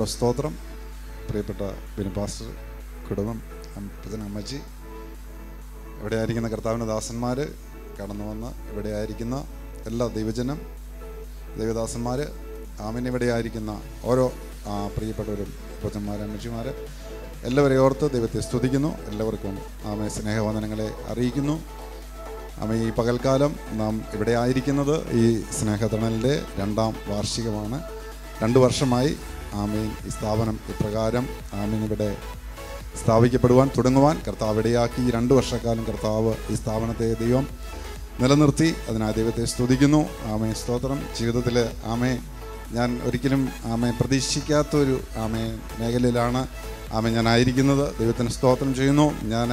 നന്ദിയോടെ സ്തോത്രം പ്രിയപ്പെട്ട ബിനു പാസ്റ്റർ കുടുംബം അപ്പച്ചൻ അമ്മച്ചി ഇവിടെ ആയിരിക്കുന്ന കർത്താവിൻ്റെ ദാസന്മാർ കടന്നു വന്ന് ഇവിടെ ആയിരിക്കുന്ന എല്ലാ ദൈവജനം ദൈവദാസന്മാർ ആമിന് ഇവിടെ ആയിരിക്കുന്ന ഓരോ ആ, പ്രിയപ്പെട്ടവരും അപ്പച്ചന്മാർ അമ്മച്ചിമാർ എല്ലാവരെയും ഓർത്ത് ദൈവത്തെ സ്തുതിക്കുന്നു എല്ലാവർക്കും ആമെ സ്നേഹവന്ദനങ്ങളെ അറിയിക്കുന്നു ആമ ഈ പകൽക്കാലം നാം ഇവിടെ ആയിരിക്കുന്നത് ഈ സ്നേഹതണലിൻ്റെ രണ്ടാം വാർഷികമാണ് രണ്ട് വർഷമായി ആമീൻ ഈ സ്ഥാപനം ഇപ്രകാരം ആമീൻ ഇവിടെ സ്ഥാപിക്കപ്പെടുവാൻ തുടങ്ങുവാൻ കർത്താവ് ഇടയാക്കി ഈ രണ്ട് വർഷക്കാലം കർത്താവ് ഈ സ്ഥാപനത്തെ ദൈവം നിലനിർത്തി അതിനായി ദൈവത്തെ സ്തുതിക്കുന്നു ആമേ സ്തോത്രം ജീവിതത്തിൽ ആമേ ഞാൻ ഒരിക്കലും ആമേ പ്രതീക്ഷിക്കാത്തൊരു ആമേ മേഖലയിലാണ് ആമേ ഞാൻ ആയിരിക്കുന്നത് ദൈവത്തിന് സ്തോത്രം ചെയ്യുന്നു ഞാൻ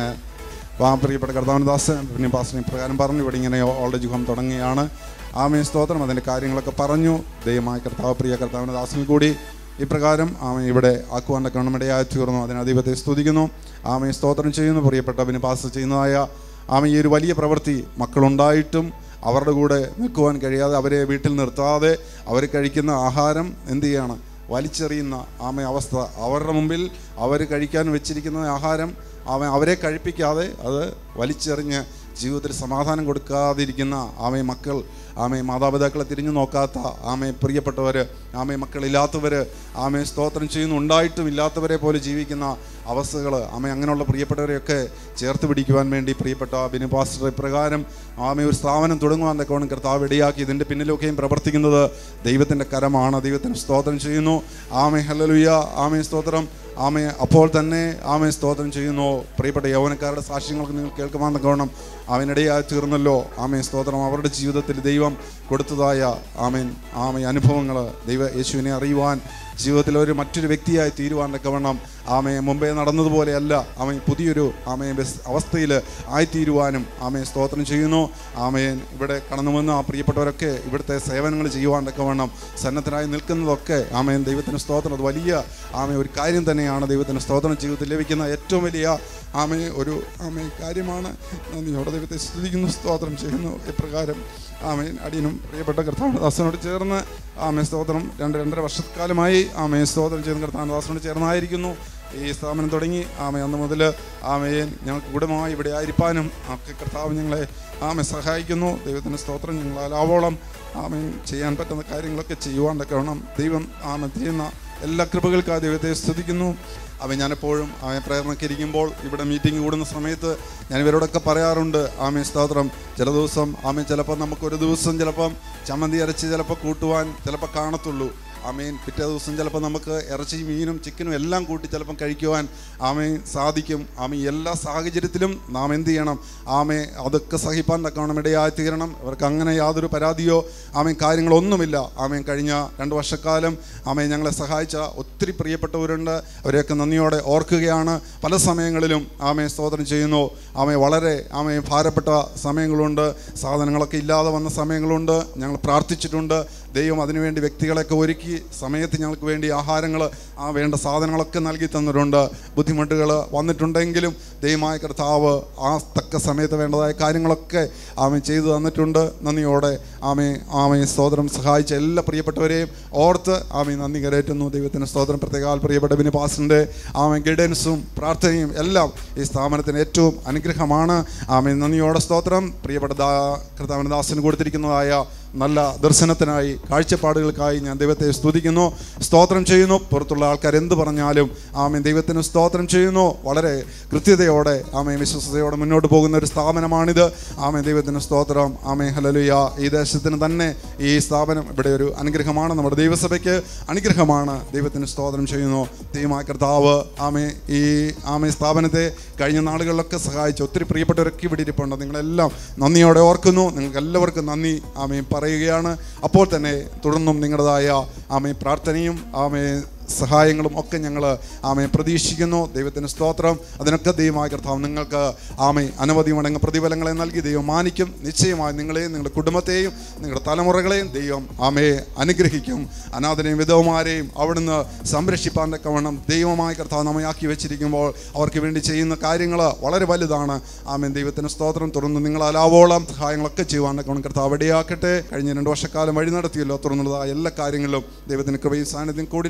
വാ പ്രിയപ്പെട്ട കർത്താവനദാസ് പിന്നെ പാസ്റ്റർ പ്രകാരം പറഞ്ഞു ഇവിടെ ഇങ്ങനെ ഓൾഡ് ഏജ് ഹോം തുടങ്ങിയാണ് ആമേ സ്തോത്രം അതിൻ്റെ കാര്യങ്ങളൊക്കെ പറഞ്ഞു ദൈവമായ കർത്താവ് പ്രിയ കർത്താവനദാസിൽ കൂടി ഇപ്രകാരം ആമ ഇവിടെ ആക്കുവാൻ കണ്ണമിടയായി തീർന്നു അതിന് ദൈവത്തെ സ്തുതിക്കുന്നു ആമയെ സ്തോത്രം ചെയ്യുന്നു പ്രിയപ്പെട്ട പിന്നെ പാസ് ചെയ്യുന്നതായ ആമ ഈ ഒരു വലിയ പ്രവൃത്തി മക്കളുണ്ടായിട്ടും അവരുടെ കൂടെ നിൽക്കുവാൻ കഴിയാതെ അവരെ വീട്ടിൽ നിർത്താതെ അവർ കഴിക്കുന്ന ആഹാരം എന്ത് ചെയ്യാണ് വലിച്ചെറിയുന്ന ആമ അവസ്ഥ അവരുടെ മുമ്പിൽ അവർ കഴിക്കാൻ വെച്ചിരിക്കുന്ന ആഹാരം ആമ അവരെ കഴിപ്പിക്കാതെ അത് വലിച്ചെറിഞ്ഞ് ജീവിതത്തിൽ സമാധാനം കൊടുക്കാതിരിക്കുന്ന ആമയെ മക്കൾ ആമയെ മാതാപിതാക്കളെ തിരിഞ്ഞു നോക്കാത്ത ആമയെ പ്രിയപ്പെട്ടവർ ആമയെ മക്കളില്ലാത്തവർ ആമയെ സ്തോത്രം ചെയ്യുന്നു ഉണ്ടായിട്ടും ഇല്ലാത്തവരെ പോലെ ജീവിക്കുന്ന അവസ്ഥകൾ ആമ അങ്ങനെയുള്ള പ്രിയപ്പെട്ടവരെയൊക്കെ ചേർത്ത് പിടിക്കുവാൻ വേണ്ടി പ്രിയപ്പെട്ട ബിനു പാസ്റ്റർ ഇപ്രകാരം ആമ ഒരു സ്ഥാപനം തുടങ്ങുവാൻ തക്കവണ്ണം കർത്താവ് ഇടയാക്കി ഇതിൻ്റെ പിന്നിലൊക്കെയും പ്രവർത്തിക്കുന്നത് ദൈവത്തിൻ്റെ കരമാണ് ദൈവത്തിന് സ്തോത്രം ചെയ്യുന്നു ആമെ ഹല്ലലുയ ആമെ സ്തോത്രം ആമയെ അപ്പോൾ തന്നെ ആമയെ സ്തോത്രം ചെയ്യുന്നു പ്രിയപ്പെട്ട യൗവനക്കാരുടെ സാക്ഷ്യങ്ങൾക്ക് നിങ്ങൾ കേൾക്കുവാൻ തക്കവണ്ണം അവനിടയായി തീർന്നല്ലോ ആമയെ സ്തോത്രം അവരുടെ ജീവിതത്തിൽ ദൈവം കൊടുത്തതായ ആമേൻ ആമയ അനുഭവങ്ങൾ ദൈവ യേശുവിനെ അറിയുവാൻ ജീവിതത്തിൽ ഒരു മറ്റൊരു വ്യക്തിയായി തീരുവാൻ തക്കവണ്ണം ആമയെ മുമ്പേ നടന്നതുപോലെയല്ല ആമൻ പുതിയൊരു ആമയെ ബസ് അവസ്ഥയിൽ ആയിത്തീരുവാനും ആമയെ സ്തോത്രം ചെയ്യുന്നു ആമയൻ ഇവിടെ കടന്നു വന്ന ആ പ്രിയപ്പെട്ടവരൊക്കെ ഇവിടുത്തെ സേവനങ്ങൾ ചെയ്യുവാൻ തക്കവണ്ണം സന്നദ്ധരായി നിൽക്കുന്നതൊക്കെ ആമയൻ ദൈവത്തിന് സ്തോത്രം അത് വലിയ ആമയ ഒരു കാര്യം തന്നെയാണ് ദൈവത്തിന് സ്തോത്രം ജീവിതത്തിൽ ലഭിക്കുന്ന ഏറ്റവും വലിയ ആമയെ ഒരു ആമയ കാര്യമാണ് നന്ദിയോടെ ദൈവത്തെ സ്തുതിക്കുന്നു സ്തോത്രം ചെയ്യുന്നു ഇപ്രകാരം ആമേൻ അടിയനും പ്രിയപ്പെട്ട കർത്താവദാസനോട് ചേർന്ന് ആമേ സ്തോത്രം രണ്ട് രണ്ടര വർഷക്കാലമായി ആമേ സ്തോത്രം ചെയ്യുന്ന കർത്താവദാസനോട് ചേർന്നായിരിക്കുന്നു ഈ സ്ഥാപനം തുടങ്ങി ആമേ അന്ന് മുതൽ ആമേൻ ഞങ്ങൾക്ക് ഗുണമായി ഇവിടെ ആയിരിക്കാനും ഒക്കെ കർത്താവ് ഞങ്ങളെ ആമെ സഹായിക്കുന്നു ദൈവത്തിന് സ്തോത്രം ഞങ്ങൾ അലാവോളം ആമേൻ ചെയ്യാൻ പറ്റുന്ന കാര്യങ്ങളൊക്കെ ചെയ്യുവാൻ തക്കവണ്ണം ദൈവം ആമ ചെയ്യുന്ന എല്ലാ കൃപകൾക്കായി ദൈവത്തെ സ്തുതിക്കുന്നു അവൻ ഞാനെപ്പോഴും അവൻ പ്രേരണയ്ക്ക് ഇരിക്കുമ്പോൾ ഇവിടെ മീറ്റിംഗ് കൂടുന്ന സമയത്ത് ഞാൻ ഇവരോടൊക്കെ പറയാറുണ്ട് ആമേ സ്തോത്രം ചില ദിവസം ആമേ ചിലപ്പോൾ നമുക്കൊരു ദിവസം ചിലപ്പം ചമ്മന്തി അരച്ച് ചിലപ്പോൾ കൂട്ടുവാൻ ചിലപ്പോൾ കാണത്തുള്ളൂ ആമേൻ പിറ്റേ ദിവസം ചിലപ്പോൾ നമുക്ക് ഇറച്ചിയും മീനും ചിക്കനും എല്ലാം കൂട്ടി ചിലപ്പം കഴിക്കുവാൻ ആമേൻ സാധിക്കും ആമേ എല്ലാ സാഹചര്യത്തിലും നാം എന്ത് ചെയ്യണം ആമേ അതൊക്കെ സഹിപ്പാൻ തക്കവണ്ണം ഇടയായി തീരണം അവർക്ക് അങ്ങനെ യാതൊരു പരാതിയോ ആമേൻ കാര്യങ്ങളൊന്നുമില്ല ആമേൻ കഴിഞ്ഞ രണ്ട് വർഷക്കാലം ആമേ ഞങ്ങളെ സഹായിച്ച ഒത്തിരി പ്രിയപ്പെട്ടവരുണ്ട് അവരെയൊക്കെ നന്ദിയോടെ ഓർക്കുകയാണ് പല സമയങ്ങളിലും ആമേ സ്തോത്രം ചെയ്യുന്നു ആമേ വളരെ ആമേ ഭാരപ്പെട്ട സമയങ്ങളുണ്ട് സാധനങ്ങളൊക്കെ ഇല്ലാതെ വന്ന സമയങ്ങളുണ്ട് ഞങ്ങൾ പ്രാർത്ഥിച്ചിട്ടുണ്ട് ദൈവം അതിനുവേണ്ടി വ്യക്തികളെയൊക്കെ ഒരുക്കി സമയത്ത് ഞങ്ങൾക്ക് വേണ്ടി ആഹാരങ്ങൾ ആ വേണ്ട സാധനങ്ങളൊക്കെ നൽകി തന്നിട്ടുണ്ട് ബുദ്ധിമുട്ടുകൾ വന്നിട്ടുണ്ടെങ്കിലും ദൈവമായ കർത്താവ് ആ തക്ക സമയത്ത് വേണ്ടതായ കാര്യങ്ങളൊക്കെ ആമ ചെയ്തു തന്നിട്ടുണ്ട് നന്ദിയോടെ ആമേ ആമയെ സ്തോത്രം സഹായിച്ച എല്ലാ പ്രിയപ്പെട്ടവരെയും ഓർത്ത് ആമയെ നന്ദി കരയറ്റുന്നു ദൈവത്തിന് സ്തോത്രം പ്രത്യേകാൽ പ്രിയപ്പെട്ട ബിനി പാസിൻ്റെ ആമ ഗൈഡൻസും പ്രാർത്ഥനയും എല്ലാം ഈ സ്ഥാപനത്തിന് ഏറ്റവും അനുഗ്രഹമാണ് ആമേ നന്ദിയോടെ സ്തോത്രം പ്രിയപ്പെട്ട ദാ കർത്താവിന് ദാസന് കൊടുത്തിരിക്കുന്നതായ നല്ല ദർശനത്തിനായി കാഴ്ചപ്പാടുകൾക്കായി ഞാൻ ദൈവത്തെ സ്തുതിക്കുന്നു സ്തോത്രം ചെയ്യുന്നു പുറത്തുള്ള ആൾക്കാർ എന്ത് പറഞ്ഞാലും ആമേൻ ദൈവത്തിന് സ്തോത്രം ചെയ്യുന്നു വളരെ കൃത്യതയോടെ ആമേ വിശ്വസതയോടെ മുന്നോട്ട് പോകുന്ന ഒരു സ്ഥാപനമാണിത് ആമേ ദൈവത്തിന് സ്തോത്രം ആമേ ഹലലുയ ഈ ദേശത്തിന് തന്നെ ഈ സ്ഥാപനം ഇവിടെ ഒരു അനുഗ്രഹമാണ് നമ്മുടെ ദൈവസഭയ്ക്ക് അനുഗ്രഹമാണ് ദൈവത്തിന് സ്തോത്രം ചെയ്യുന്നു ദൈവമായ കർത്താവ് ആമേ ഈ ആമേ സ്ഥാപനത്തെ കഴിഞ്ഞ നാളുകളിലൊക്കെ സഹായിച്ച ഒത്തിരി പ്രിയപ്പെട്ടവരൊക്കെ ഇവിടെ ഇരിപ്പുണ്ട് നിങ്ങളെല്ലാം നന്ദിയോടെ ഓർക്കുന്നു നിങ്ങൾക്ക് എല്ലാവർക്കും നന്ദി ആമേ പറയുകയാണ് അപ്പോൾ തന്നെ തുടർന്നും നിങ്ങളുടേതായ ആമേ പ്രാർത്ഥനയും ആമേ സഹായങ്ങളും ഒക്കെ ഞങ്ങൾ ആമയെ പ്രതീക്ഷിക്കുന്നു ദൈവത്തിന് സ്തോത്രം അതിനൊക്കെ ദൈവമായ കർത്താവ് നിങ്ങൾക്ക് ആമെ അനവധി മടങ്ങ് പ്രതിഫലങ്ങളെ നൽകി ദൈവം മാനിക്കും നിശ്ചയമായി നിങ്ങളെയും നിങ്ങളുടെ കുടുംബത്തെയും നിങ്ങളുടെ തലമുറകളെയും ദൈവം ആമയെ അനുഗ്രഹിക്കും അനാഥനെയും വിധവമാരെയും അവിടുന്ന് സംരക്ഷിപ്പാൻ തക്കവണ്ണം ദൈവമായ കർത്താവ് നമ്മെ ആക്കി വെച്ചിരിക്കുമ്പോൾ അവർക്ക് വേണ്ടി ചെയ്യുന്ന കാര്യങ്ങൾ വളരെ വലുതാണ് ആമേൻ ദൈവത്തിന് സ്തോത്രം തുറന്ന് നിങ്ങൾ അലാവോളം സഹായങ്ങളൊക്കെ ചെയ്യുവാൻ തക്കവണ്ണം കർത്താവ് ഇടയാക്കട്ടെ കഴിഞ്ഞ രണ്ട് വർഷക്കാലം വഴി നടത്തിയല്ലോ തുറന്നുള്ളതായ എല്ലാ കാര്യങ്ങളിലും ദൈവത്തിന് കൃപയും സാന്നിധ്യം കൂടിയിരിക്കട്ടെ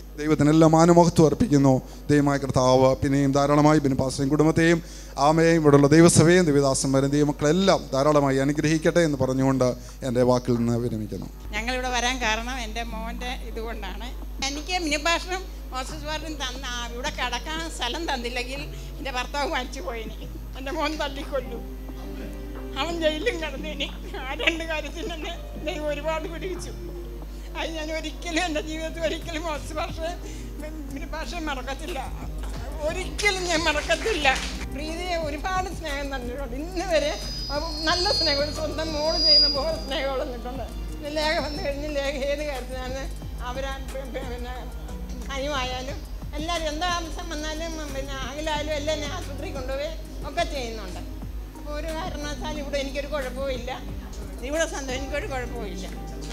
ദൈവത്തിന് എല്ലാ മാനമഹത്വം അർപ്പിക്കുന്നു ദൈവമായ കർത്താവ് പിന്നെയും ധാരാളമായി ബിൻ പാസ്റ്റയും കുടുംബത്തെയും ആമയെയും ഇവിടെയുള്ള ദൈവസഭയും ദൈവദാസന്മാരും ദൈവമക്കളെല്ലാം ധാരാളമായി അനുഗ്രഹിക്കട്ടെ എന്ന് പറഞ്ഞുകൊണ്ട് എൻ്റെ വാക്കിൽ നിന്ന് വിരമിക്കുന്നു ഞങ്ങളിവിടെ വരാൻ കാരണം എൻ്റെ മോൻ്റെ ഇതുകൊണ്ടാണ് എനിക്ക് മിനിഭാഷണം മോസസ് വാർഡും തന്ന ആ ഇവിടെ കിടക്കാൻ സ്ഥലം തന്നില്ലെങ്കിൽ എൻ്റെ ഭർത്താവ് മരിച്ചു പോയിന് എൻ്റെ മോൻ തല്ലിക്കൊല്ലു അവൻ ജയിലും കിടന്നേന് ആ രണ്ട് കാര്യത്തിൽ തന്നെ ദൈവം ഒരുപാട് പിടിച്ചു അത് ഞാൻ ഒരിക്കലും എൻ്റെ ജീവിതത്തിൽ ഒരിക്കലും മോസസ് ഭാഷ ഭാഷ മറക്കത്തില്ല ഒരിക്കലും ഞാൻ മറക്കത്തില്ല പ്രീതിയെ ഒരുപാട് സ്നേഹം തന്നിട്ടുണ്ട് ഇന്ന് വരെ അവ- നല്ല സ്നേഹം ഒരു സ്വന്തം മോള് ചെയ്യുന്ന പോലെ സ്നേഹം തന്നിട്ടുണ്ട് പിന്നെ ലേഖ വന്നു കഴിഞ്ഞ് ലേഖ ഏത് കാര്യത്തിനാണ് അവരാ പി- പി- പിന്നെ അനിവായാലും എല്ലാവരും എന്താ ആവശ്യം വന്നാലും പിന്നെ അഖിലായാലും എല്ലാം എന്നെ ആശുപത്രി കൊണ്ടുപോയി ഒക്കെ ചെയ്യുന്നുണ്ട് അപ്പോൾ ഒരു കാരണവശാലും ഇവിടെ എനിക്കൊരു കുഴപ്പമില്ല ഇവിടെ സന്തോഷം എനിക്കൊരു കുഴപ്പമില്ല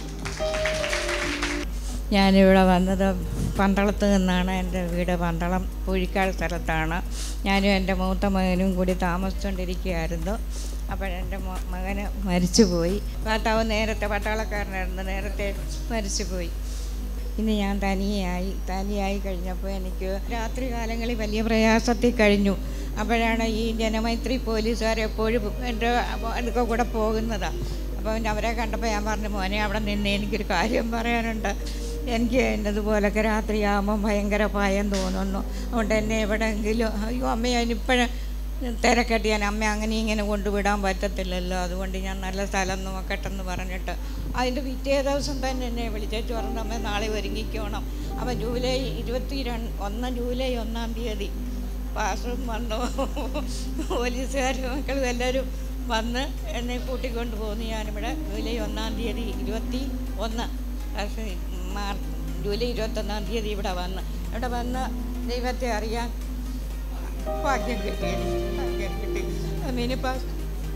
ഞാനിവിടെ വന്നത് പന്തളത്ത് നിന്നാണ് എൻ്റെ വീട് പന്തളം പുഴിക്കാൽ സ്ഥലത്താണ് ഞാനും എൻ്റെ മൂത്ത മകനും കൂടി താമസിച്ചുകൊണ്ടിരിക്കുകയായിരുന്നു അപ്പോഴെൻ്റെ മോ- മകന് മരിച്ചുപോയി ഭർത്താവ് നേരത്തെ പട്ടാളക്കാരനായിരുന്നു നേരത്തെ മരിച്ചുപോയി ഇന്ന് ഞാൻ തനിയായി തനിയായി കഴിഞ്ഞപ്പോൾ എനിക്ക് രാത്രി കാലങ്ങളിൽ വലിയ പ്രയാസത്തിൽ കഴിഞ്ഞു അപ്പോഴാണ് ഈ ജനമൈത്രി പോലീസുകാർ എപ്പോഴും എൻ്റെ അടുക്ക കൂടെ പോകുന്നതാണ് അപ്പോൾ പിന്നെ അവരെ കണ്ടപ്പോൾ ഞാൻ പറഞ്ഞു മോനെ അവിടെ നിന്ന് എനിക്കൊരു കാര്യം പറയാനുണ്ട് എനിക്ക് എന്നതുപോലൊക്കെ രാത്രിയാകുമ്പം ഭയങ്കര ഭയം തോന്നുന്നു അതുകൊണ്ട് എന്നെ എവിടെയെങ്കിലും അയ്യോ അമ്മ ഞാനിപ്പോഴും തിരക്കെട്ട് ഞാൻ അമ്മ അങ്ങനെ ഇങ്ങനെ കൊണ്ടുവിടാൻ പറ്റത്തില്ലല്ലോ അതുകൊണ്ട് ഞാൻ നല്ല സ്ഥലം നോക്കട്ടെ എന്ന് പറഞ്ഞിട്ട് അതിൻ്റെ പിറ്റേ ദിവസം തന്നെ എന്നെ വിളിച്ചേച്ച് പറഞ്ഞു അമ്മ നാളെ ഒരുങ്ങിക്കോണം അപ്പം ജൂലൈ ഇരുപത്തി രണ്ട് ഒന്ന് ജൂലൈ ഒന്നാം തീയതി പാസ്റ്ററും വന്നു പോലീസുകാരും മക്കളും എല്ലാവരും വന്ന് എന്നെ കൂട്ടിക്കൊണ്ട് പോന്നു ഞാനിവിടെ ജൂലൈ ഒന്നാം തീയതി ഇരുപത്തി ഒന്ന് വർഷം മാർച്ച് ജൂലൈ ഇരുപത്തൊന്നാം തീയതി ഇവിടെ വന്ന് ഇവിടെ വന്ന് ദൈവത്തെ അറിയാൻ ഭാഗ്യം കിട്ടി എനിക്ക്. ഭാഗ്യം കിട്ടി മിനി പാസ്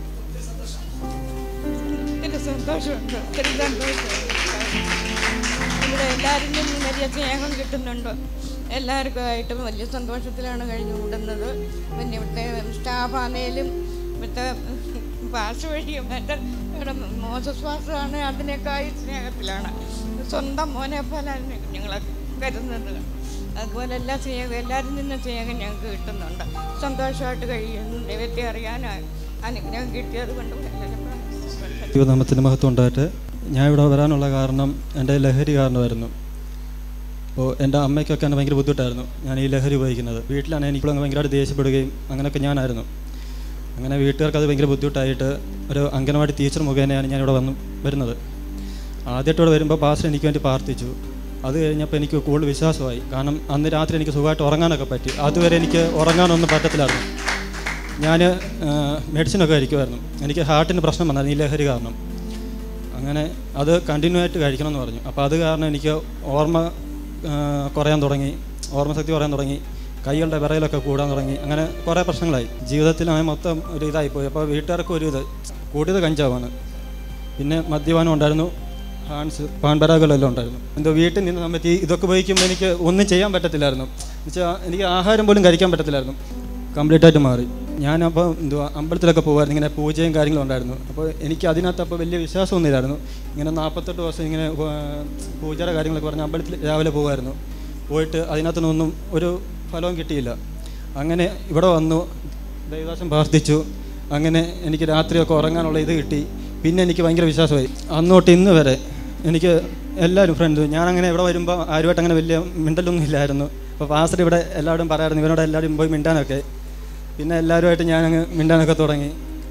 ഒത്തിരി സന്തോഷമുണ്ട് ഒത്തിരി സന്തോഷമുണ്ട് ഇവിടെ എല്ലാവരിൽ നിന്നും വലിയ സ്നേഹം കിട്ടുന്നുണ്ട് എല്ലാവർക്കുമായിട്ടും വലിയ സന്തോഷത്തിലാണ് കഴിഞ്ഞു കൂടുന്നത് പിന്നെ ഇവിടുത്തെ സ്റ്റാഫാണേലും ഇവിടുത്തെ ഭാഷ വഴിയും എൻ്റെ ഇവിടെ മോസസ് ഭാഷമാണ് അതിനേക്കായി സ്നേഹത്തിലാണ് സ്വന്തം മോനെ പോലെയാണ് ഞങ്ങളെ കരുതുന്നത് അതുപോലെ എല്ലാ സ്നേഹം എല്ലാവരിൽ നിന്നും സ്നേഹം ഞങ്ങൾക്ക് കിട്ടുന്നുണ്ട് സന്തോഷമായിട്ട് കഴിയുന്നു ദൈവത്തെ അറിയാനായി അനുഗ്രഹം കിട്ടിയത് കൊണ്ട് എല്ലാവരും പ്രാർത്ഥിച്ചിട്ടുണ്ട്. ദൈവനാമത്തിന് മഹത്വം ഉണ്ടായിട്ട് ഞാൻ ഇവിടെ വരാനുള്ള കാരണം എൻ്റെ ലഹരി കാരണമായിരുന്നു അപ്പോൾ എൻ്റെ അമ്മയ്ക്കൊക്കെ എന്നെ ഭയങ്കര ബുദ്ധിമുട്ടായിരുന്നു ഞാൻ ഈ ലഹരി ഉപയോഗിക്കുന്നത് വീട്ടിലാണ് എനിക്കിപ്പോൾ ഭയങ്കരമായിട്ട് ദേഷ്യപ്പെടുകയും അങ്ങനെയൊക്കെ ഞാനായിരുന്നു അങ്ങനെ വീട്ടുകാർക്ക് അത് ഭയങ്കര ബുദ്ധിമുട്ടായിട്ട് ഒരു അംഗനവാടി ടീച്ചർ മുഖേനയാണ് ഞാൻ ഇവിടെ വന്ന് വരുന്നത് ആദ്യമായിട്ട് ഇവിടെ വരുമ്പോൾ പാസ്റ്റർ എനിക്ക് വേണ്ടി പ്രാർത്ഥിച്ചു അത് കഴിഞ്ഞപ്പോൾ എനിക്ക് കൂടുതൽ വിശ്വാസമായി കാരണം അന്ന് രാത്രി എനിക്ക് സുഖമായിട്ട് ഉറങ്ങാനൊക്കെ പറ്റി അതുവരെ എനിക്ക് ഉറങ്ങാനൊന്നും പറ്റത്തില്ലായിരുന്നു ഞാൻ മെഡിസിനൊക്കെ കഴിക്കുമായിരുന്നു എനിക്ക് ഹാർട്ടിന് പ്രശ്നം വന്നായിരുന്നു ഈ ലഹരി കാരണം അങ്ങനെ അത് കണ്ടിന്യൂ ആയിട്ട് കഴിക്കണം എന്ന് പറഞ്ഞു അപ്പോൾ അത് കാരണം എനിക്ക് ഓർമ്മ ആ, കുറയാൻ തുടങ്ങി ഓർമ്മശക്തി കുറയാൻ തുടങ്ങി കൈകളുടെ വിറയിലൊക്കെ കൂടാൻ തുടങ്ങി അങ്ങനെ കുറേ പ്രശ്നങ്ങളായി ജീവിതത്തിലായ മൊത്തം ഒരു ഇതായിപ്പോയി അപ്പോൾ വീട്ടുകാർക്ക് ഒരു ഇത് കൂടിയത് കഞ്ചാവാണ് പിന്നെ മദ്യപാനം ഉണ്ടായിരുന്നു ഹാൻസ് പാൻപരാഗലെല്ലാം ഉണ്ടായിരുന്നു എന്തോ വീട്ടിൽ നിന്ന് നമുക്ക് ഇതൊക്കെ ഉപയോഗിക്കുമ്പോൾ എനിക്ക് ഒന്നും ചെയ്യാൻ പറ്റത്തില്ലായിരുന്നു എന്നുവെച്ചാൽ എനിക്ക് ആഹാരം പോലും കഴിക്കാൻ പറ്റത്തില്ലായിരുന്നു കംപ്ലീറ്റ് ആയിട്ട് മാറി ഞാനപ്പോൾ എന്തുവാ അമ്പലത്തിലൊക്കെ പോകുമായിരുന്നു ഇങ്ങനെ പൂജയും കാര്യങ്ങളും ഉണ്ടായിരുന്നു അപ്പോൾ എനിക്ക് അതിനകത്ത് അപ്പോൾ വലിയ വിശ്വാസമൊന്നുമില്ലായിരുന്നു ഇങ്ങനെ നാൽപ്പത്തെട്ട് ദിവസം ഇങ്ങനെ ആ, പൂജയുടെ കാര്യങ്ങളൊക്കെ പറഞ്ഞ് അമ്പലത്തിൽ രാവിലെ പോകുമായിരുന്നു പോയിട്ട് അതിനകത്തുനിന്നൊന്നും ഒരു ഫലവും കിട്ടിയില്ല അങ്ങനെ ഇവിടെ വന്നു ദൈവദാസം പ്രാർത്ഥിച്ചു അങ്ങനെ എനിക്ക് രാത്രിയൊക്കെ ഉറങ്ങാനുള്ള ഇത് കിട്ടി പിന്നെ എനിക്ക് ഭയങ്കര വിശ്വാസമായി അന്നോട്ട് ഇന്ന് വരെ എനിക്ക് എല്ലാവരും ഫ്രണ്ട് ഞാനങ്ങനെ ഇവിടെ വരുമ്പോൾ ആരുമായിട്ട് അങ്ങനെ വലിയ മിണ്ടലൊന്നും ഇല്ലായിരുന്നു അപ്പോൾ പാസ്റ്റർ ഇവിടെ എല്ലാവരും പറയായിരുന്നു ഇവനോട് എല്ലാവരും പോയി മിണ്ടാനൊക്കെ പിന്നെ എല്ലാവരുമായിട്ട് ഞാൻ അങ്ങ് മിണ്ടാനൊക്കെ തുടങ്ങി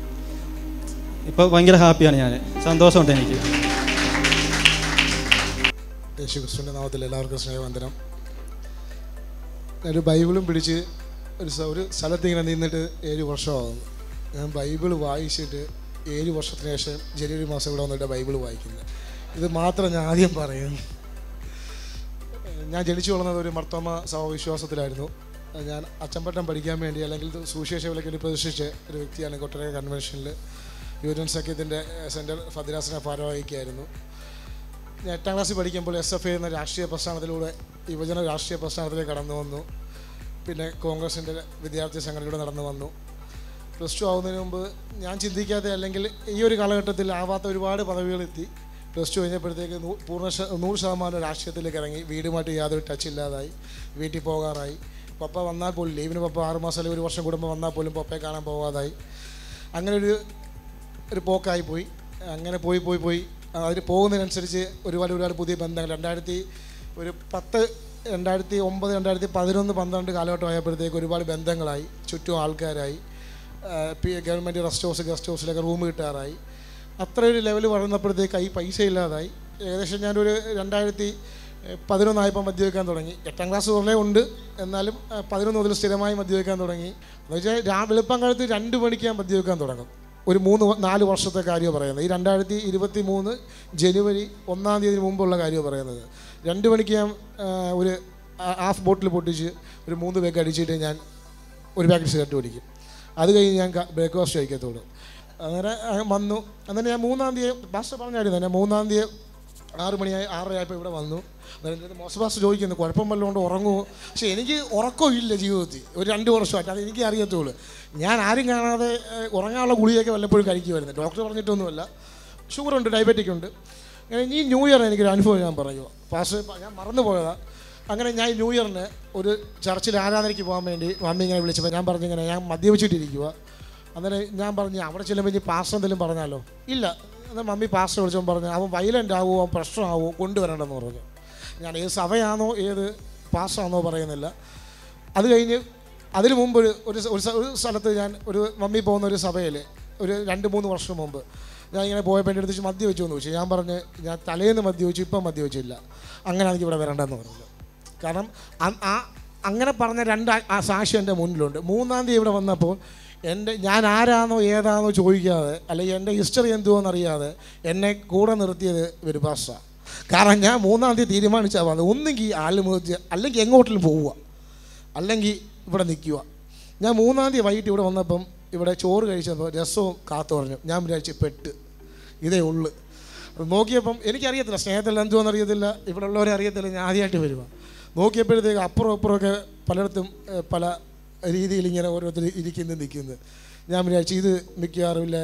ഇപ്പോൾ ഭയങ്കര ഹാപ്പിയാണ് ഞാൻ സന്തോഷമുണ്ട് എനിക്ക് യേശു ക്രിസ്തുവിൻ്റെ നാമത്തിൽ എല്ലാവർക്കും സ്നേഹവന്ദനം ഒരു ബൈബിളും പിടിച്ച് ഒരു സ- ഒരു സ്ഥലത്ത് ഇങ്ങനെ നിന്നിട്ട് ഏഴ് വർഷമാകുന്നു ഞാൻ ബൈബിൾ വായിച്ചിട്ട് ഏഴ് വർഷത്തിന് ശേഷം ജനുവരി മാസം ഇവിടെ വന്നിട്ട് ബൈബിൾ വായിക്കുന്നത് ഇത് മാത്രം ഞാൻ ആദ്യം പറയും ഞാൻ ജനിച്ചു വളർന്നത് ഒരു മർത്തോമ സഹവിശ്വാസത്തിലായിരുന്നു ഞാൻ അച്ചമ്പട്ടം പഠിക്കാൻ വേണ്ടി അല്ലെങ്കിൽ സുവിശേഷ വിലയ്ക്ക് വേണ്ടി പ്രതിഷ്ഠിച്ച ഒരു വ്യക്തിയാണ് കൊട്ടര കൺവെൻഷനിൽ യൂണിയൻ സഖ്യത്തിൻ്റെ സെൻറ്റർ ഫതിരാസന ഭാരവാഹിക്കായിരുന്നു ഞാൻ എട്ടാം ക്ലാസ്സിൽ പഠിക്കുമ്പോൾ എസ് എഫ് ഐ എന്ന രാഷ്ട്രീയ പ്രസ്ഥാനത്തിലൂടെ യുവജന രാഷ്ട്രീയ പ്രസ്ഥാനത്തിലേക്ക് കടന്നു വന്നു പിന്നെ കോൺഗ്രസിൻ്റെ വിദ്യാർത്ഥി സംഘടനയിലൂടെ നടന്നു വന്നു പ്ലസ് ടു ആവുന്നതിന് മുമ്പ് ഞാൻ ചിന്തിക്കാതെ അല്ലെങ്കിൽ ഈ ഒരു കാലഘട്ടത്തിൽ ആവാത്ത ഒരുപാട് പദവികളെത്തി പ്ലസ് ടു കഴിഞ്ഞപ്പോഴത്തേക്ക് നൂ- പൂർണ്ണ ശ- നൂറ് ശതമാനം രാഷ്ട്രീയത്തിലേക്ക് ഇറങ്ങി വീടുമായിട്ട് യാതൊരു ടച്ച് ഇല്ലാതായി വീട്ടിൽ പോകാറായി പപ്പ വന്നാൽ പോലും ലീവിന് പപ്പ ആറ് മാസം അല്ലെങ്കിൽ ഒരു വർഷം കൂടുമ്പോൾ വന്നാൽ പോലും പപ്പയെ കാണാൻ പോകാതായി അങ്ങനെ ഒരു ഒരു പോക്കായി പോയി അങ്ങനെ പോയി പോയി പോയി അതിന് പോകുന്നതിനനുസരിച്ച് ഒരുപാട് ഒരുപാട് പുതിയ ബന്ധങ്ങൾ രണ്ടായിരത്തി ഒരു പത്ത് രണ്ടായിരത്തി ഒമ്പത് രണ്ടായിരത്തി പതിനൊന്ന് പന്ത്രണ്ട് കാലഘട്ടം ആയപ്പോഴത്തേക്ക് ഒരുപാട് ബന്ധങ്ങളായി ചുറ്റും ആൾക്കാരായി ആ, P government rest house guest ഹൗസിലൊക്കെ റൂം കിട്ടാറായി അത്ര ഒരു ലെവൽ വളർന്നപ്പോഴത്തേക്ക് കൈ പൈസ ഇല്ലാതായി ഏകദേശം ഞാനൊരു രണ്ടായിരത്തി പതിനൊന്നായപ്പോൾ മദ്യവെക്കാൻ തുടങ്ങി എട്ടാം ക്ലാസ് കുറേ ഉണ്ട് എന്നാലും ആ, പതിനൊന്ന് മുതൽ സ്ഥിരമായി മദ്യവെക്കാൻ തുടങ്ങി എന്ന് വെച്ചാൽ രാ വെളുപ്പം കാലത്ത് രണ്ട് മണിക്ക് ഞാൻ മദ്യവെക്കാൻ തുടങ്ങും ഒരു മൂന്ന് വ- നാല് വർഷത്തെ കാര്യമാണ് പറയുന്നത് ഈ രണ്ടായിരത്തി ഇരുപത്തി മൂന്ന് ജനുവരി ഒന്നാം തീയതി മുമ്പുള്ള കാര്യമാണ് പറയുന്നത് രണ്ട് മണിക്ക് ഞാൻ ആ, ഒരു ആ- ഹാഫ് ബോട്ടിൽ പൊട്ടിച്ച് ഒരു മൂന്ന് പേക്ക് അടിച്ചിട്ട് ഞാൻ ഒരു പാക്കറ്റ് സിഗരറ്റ് കുടിക്കും അത് കഴിഞ്ഞ് ഞാൻ ബ്രേക്ക്ഫാസ്റ്റ് കഴിക്കത്തുള്ളൂ അങ്ങനെ ആ, വന്നു അങ്ങനെ ഞാൻ മൂന്നാം തീയതി പാസ്റ്റർ പറഞ്ഞായിരുന്നു ഞാൻ മൂന്നാം തീയതി ആറ് മണിയായി ആറരയായപ്പോൾ ഇവിടെ വന്നു അന്നേരം മോശം പാസ്റ്റർ ചോദിക്കുന്നു കുഴപ്പം വല്ലതും കൊണ്ട് ഉറങ്ങുമോ പക്ഷേ എനിക്ക് ഉറക്കവും ഇല്ല ജീവിതത്തിൽ ഒരു രണ്ട് വർഷമായിട്ട് അത് എനിക്ക് അറിയത്തുള്ളൂ ഞാൻ ആരും കാണാതെ ഏഹ്, ഉറങ്ങാനുള്ള ഗുളിയൊക്കെ വല്ലപ്പോഴും കഴിക്കുമായിരുന്നു ഡോക്ടർ പറഞ്ഞിട്ടൊന്നുമല്ല ഷുഗറുണ്ട് ഡയബറ്റിക് ഉണ്ട് അങ്ങനെ ഈ ന്യൂ ഇയർ എനിക്കൊരു അനുഭവം ഞാൻ പറയുമോ പാസ്റ്റർ ഞാൻ മറന്നു പോയതാണ് അങ്ങനെ ഞാൻ ന്യൂ ഇയറിന് ഒരു ചർച്ചിൽ ആരാധനയ്ക്ക് പോകാൻ വേണ്ടി മമ്മി ഇങ്ങനെ വിളിച്ചപ്പോൾ ഞാൻ പറഞ്ഞു ഇങ്ങനെ ഞാൻ മദ്യപിച്ചിട്ടിരിക്കുക അന്നേരം ഞാൻ പറഞ്ഞു അവിടെ ചെല്ലുമ്പോൾ ഇനി പാസ്റ്റർ എന്തെങ്കിലും പറഞ്ഞാലോ ഇല്ല എന്നാൽ മമ്മി പാസ്റ്റർ വിളിച്ചപ്പോൾ പറഞ്ഞു അവൻ വയലൻ്റ് ആവുമോ അവൻ പ്രശ്നമാവുമോ കൊണ്ടുവരണ്ടെന്ന് പറഞ്ഞു ഞാൻ ഏത് സഭയാണോ ഏത് പാസ്റ്ററാണോ പറയുന്നില്ല അത് കഴിഞ്ഞ് അതിന് മുമ്പ് ഒരു ഒരു സ- ഒരു സ- ഒരു സ്ഥലത്ത് ഞാൻ ഒരു മമ്മി പോകുന്ന ഒരു സഭയിൽ ഒരു രണ്ട് മൂന്ന് വർഷം മുമ്പ് ഞാൻ ഇങ്ങനെ പോയപ്പോൾ എൻ്റെ അടുത്ത് മദ്യവെച്ചു എന്ന് ചോദിച്ചു ഞാൻ പറഞ്ഞ് ഞാൻ തലേന്ന് മദ്യവെച്ചു ഇപ്പം മദ്യവെച്ചില്ല അങ്ങനെ എനിക്ക് ഇവിടെ വരണ്ടെന്ന് പറഞ്ഞു കാരണം അ- ആ അങ്ങനെ പറഞ്ഞ രണ്ട് ആ- ആ സാക്ഷി എൻ്റെ മുന്നിലുണ്ട് മൂന്നാം തീയതി ഇവിടെ വന്നപ്പോൾ എൻ്റെ ഞാൻ ആരാണോ ഏതാണോ ചോദിക്കാതെ അല്ലെങ്കിൽ എൻ്റെ ഹിസ്റ്ററി എന്തുവെന്ന് അറിയാതെ എന്നെ കൂടെ നിർത്തിയത് ഒരു ഭാഷ കാരണം ഞാൻ മൂന്നാം തീയതി തീരുമാനിച്ചാൽ വന്നത് ഒന്നെങ്കിൽ ആലുമുഖത്ത് അല്ലെങ്കിൽ എങ്ങോട്ടിലും പോവുക അല്ലെങ്കിൽ ഇവിടെ നിൽക്കുക ഞാൻ മൂന്നാം തീയതി വൈകിട്ട് ഇവിടെ വന്നപ്പം ഇവിടെ ചോറ് കഴിച്ചപ്പോൾ രസവും കാത്തു പറഞ്ഞു ഞാൻ വിചാരിച്ചു പെട്ട് ഇതേ ഉള്ളു അപ്പോൾ നോക്കിയപ്പം എനിക്കറിയത്തില്ല സ്നേഹത്തിൽ എന്തുവെന്ന് അറിയത്തില്ല ഇവിടെ ഉള്ളവരെ അറിയത്തില്ല ഞാൻ ആദ്യമായിട്ട് വരുക നോക്കിയപ്പോഴത്തേക്ക് അപ്പുറം അപ്പുറമൊക്കെ പലയിടത്തും ഏഹ്, പല രീതിയിൽ ഇങ്ങനെ ഓരോരുത്തർ ഇരിക്കുന്നു നിൽക്കുന്നു ഞാൻ വിചാരിച്ചു ഇത് മിക്കവാറും ഇല്ല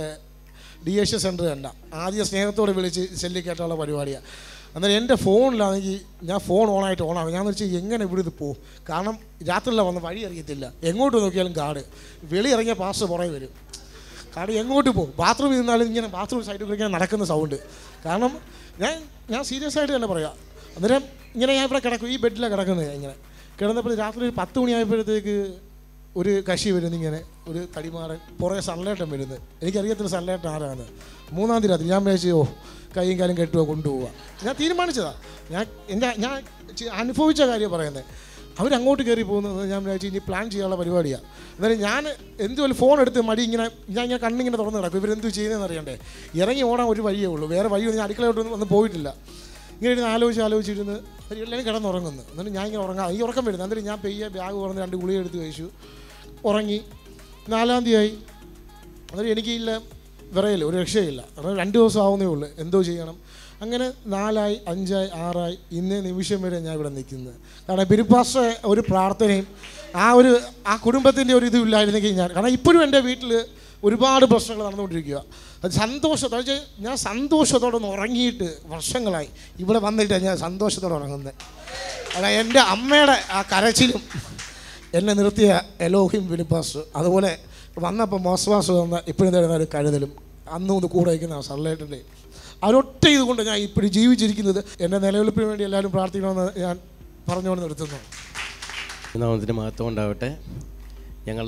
ഡി എച്ച് സെൻറ്റർ കണ്ട ആദ്യം സ്നേഹത്തോടെ വിളിച്ച് ചെല്ലിക്കേട്ടുള്ള പരിപാടിയാണ് അന്നേരം എൻ്റെ ഫോണിലാണെങ്കിൽ ഞാൻ ഫോൺ ഓണായിട്ട് ഓണാകും ഞാൻ വെച്ചാൽ എങ്ങനെ ഇവിടെ ഇത് പോകും കാരണം രാത്രിയിലാണ് വന്ന് വഴി അറിയത്തില്ല എങ്ങോട്ട് നോക്കിയാലും കാട് വെളി ഇറങ്ങിയ പാസ് പുറകെ വരും കാരണം എങ്ങോട്ട് പോകും ബാത്റൂമിൽ നിന്നാലും ഇങ്ങനെ ബാത്റൂം സൈഡിൽ കൂടി ഇങ്ങനെ നടക്കുന്ന സൗണ്ട് കാരണം ഞാൻ ഞാൻ സീരിയസ് ആയിട്ട് തന്നെ പറയാം അന്നേരം ഇങ്ങനെ ഞാൻ ഇവിടെ കിടക്കും ഈ ബെഡിലാണ് കിടക്കുന്നത് ഞാൻ ഇങ്ങനെ കിടന്നപ്പോൾ രാത്രി ഒരു പത്ത് മണിയായപ്പോഴത്തേക്ക് ഒരു കശി വരുന്നു ഇങ്ങനെ ഒരു തടിമാറൻ പുറകെ സൺലൈറ്റം വരുന്നത് എനിക്കറിയത്തില്ല സൺലൈറ്റ് ആരാണ് മൂന്നാം തീയതി രാത്രി ഞാൻ വിചാരിച്ചു ഓ കൈയും കാലും കെട്ടുക കൊണ്ടുപോവുക ഞാൻ തീരുമാനിച്ചതാണ് ഞാൻ എൻ്റെ ഞാൻ ചി- അനുഭവിച്ച കാര്യം പറയുന്നത് അവരങ്ങോട്ട് കയറി പോകുന്നത് ഞാൻ വിചാരിച്ചു ഇനി പ്ലാൻ ചെയ്യാനുള്ള പരിപാടിയാണ് എന്നാലും ഞാൻ എന്തുപോലെ ഫോൺ എടുത്ത് മടി ഇങ്ങനെ ഞാൻ ഇങ്ങനെ കണ്ണിങ്ങനെ തുറന്ന് കിടക്കും ഇവരെന്ത് ചെയ്യുന്നതെന്ന് അറിയണ്ടേ ഇറങ്ങി ഓടാൻ ഒരു വഴിയേ ഉള്ളൂ വേറെ വഴിയൊന്നും ഞാൻ അടുക്കളയോട്ടൊന്നും വന്ന് പോയിട്ടില്ല ഇങ്ങനെ ഇരുന്ന് ആലോചിച്ച് ആലോചിച്ചിരുന്ന് അവർ എല്ലാവരും കിടന്നുറങ്ങുന്നു എന്നിട്ട് ഞാൻ ഇങ്ങനെ ഉറങ്ങാം ഈ ഉറക്കം വരുന്നത് എന്നിട്ട് ഞാൻ പെയ്യെ ബാഗ് തുറന്ന് രണ്ട് ഗുളിക എടുത്ത് കഴിച്ചു ഉറങ്ങി നാലാം തീയതി എന്നിട്ട് എനിക്കില്ല വിറയില്ല ഒരു രക്ഷയില്ല കാരണം രണ്ട് ദിവസം ആവുന്നേ ഉള്ളൂ എന്തോ ചെയ്യണം അങ്ങനെ നാലായി അഞ്ചായി ആറായി ഇന്നേ നിമിഷം വരെ ഞാൻ ഇവിടെ നിൽക്കുന്നത് കാരണം ബിരുപാസ ഒരു പ്രാർത്ഥനയും ആ ഒരു ആ കുടുംബത്തിൻ്റെ ഒരു ഇതും ഇല്ലായിരുന്നെങ്കിൽ ഞാൻ കാരണം ഇപ്പോഴും എൻ്റെ വീട്ടിൽ ഒരുപാട് പ്രശ്നങ്ങൾ നടന്നുകൊണ്ടിരിക്കുക അത് സന്തോഷത്തോടെ വെച്ചാൽ ഞാൻ സന്തോഷത്തോടെ ഒന്ന് ഉറങ്ങിയിട്ട് വർഷങ്ങളായി ഇവിടെ വന്നിട്ടാണ് ഞാൻ സന്തോഷത്തോടെ ഉറങ്ങുന്നത് അതായത് എൻ്റെ അമ്മയുടെ ആ കരച്ചിലും എന്നെ നിർത്തിയ എലോഹിം വിലിപ്പാസ് അതുപോലെ വന്നപ്പോൾ മോസ്വാസ് വന്ന ഇപ്പോഴും തരുന്ന ഒരു കരുതലും അന്നും ഒന്ന് കൂടെ വയ്ക്കുന്ന ആ സൺലൈറ്റിൻ്റെ അവരൊറ്റ ഇതുകൊണ്ട് ഞാൻ ഇപ്പോഴും ജീവിച്ചിരിക്കുന്നത് എൻ്റെ നിലനിൽപ്പിന് വേണ്ടി എല്ലാവരും പ്രാർത്ഥിക്കണമെന്ന് ഞാൻ പറഞ്ഞുകൊണ്ട് നിർത്തുന്നു നാമത്തിന് മഹത്വം ഉണ്ടാവട്ടെ ഞങ്ങൾ